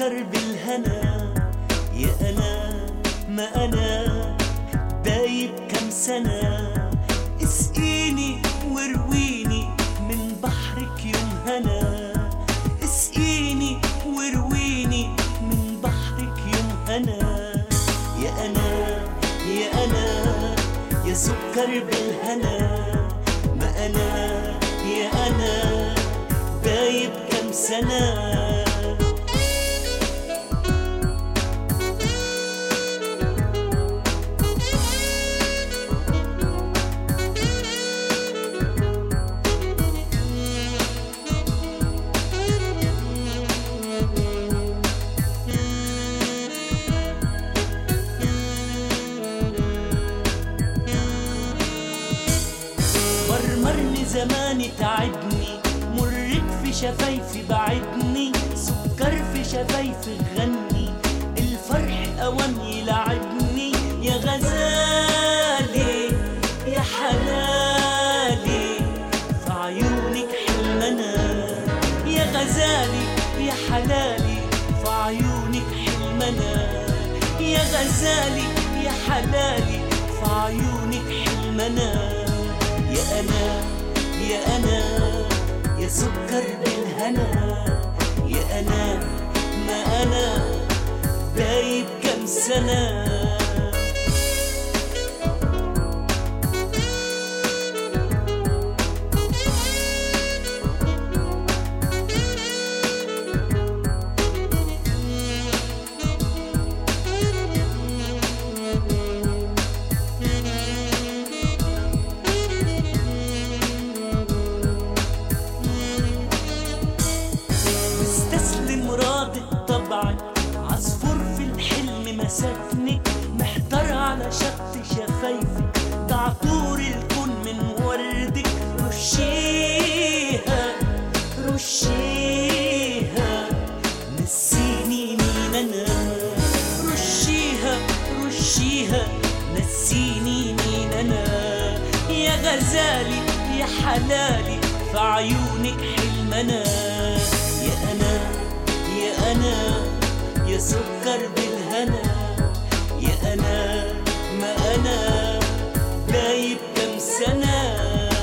سكر بالهنا يا أنا ما أنا دايب كم سنة اسقيني وارويني من بحرك يوم هنا اسقيني وارويني من بحرك يوم هنا يا أنا يا أنا يا سكر بالهنا ما أنا يا أنا دايب كم سنة مرمرني زماني تعبني مرك في شفايفي بعدني سكر في شفايفي غني الفرح اوان يلعبني يا غزالي يا حلالي في عيونك حلمنا يا غزالي يا حلالي في عيونك حلمنا يا غزالي يا حلالي في عيونك حلمنا يا أنا يا أنا يا سكر بالهنا يا أنا ما أنا دايب كم سنة مستسلم راضي طبعك عصفور في الحلم مسكني محتار على شط شفايفك تعطور الكون من وردك رشيها رشيها نسيني مين انا رشيها رشيها نسيني مين انا يا غزالي يا حلالي في عيونك حلمنا يا انا يا انا يا سكر بالهنا يا انا ما انا دايب كم سنه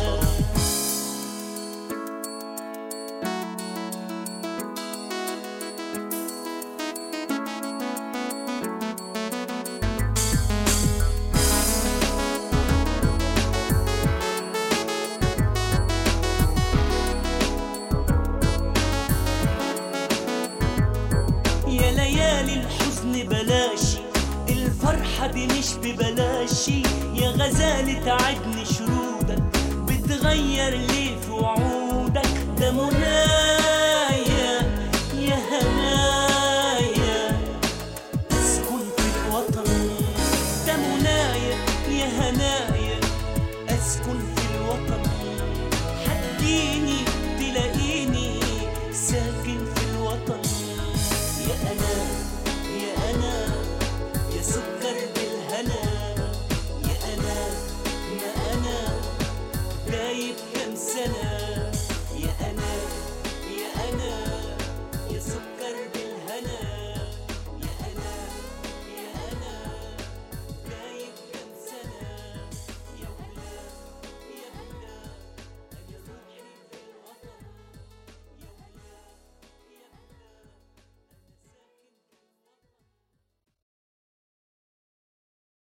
يا ليالي الحزن بلاشي الفرحة دي مش ببلاشي يا غزالة تعبني شرودك بتغير ليه في وعودك ده منايا يا هنايا أسكن في الوطن ده منايا يا هنايا أسكن في الوطن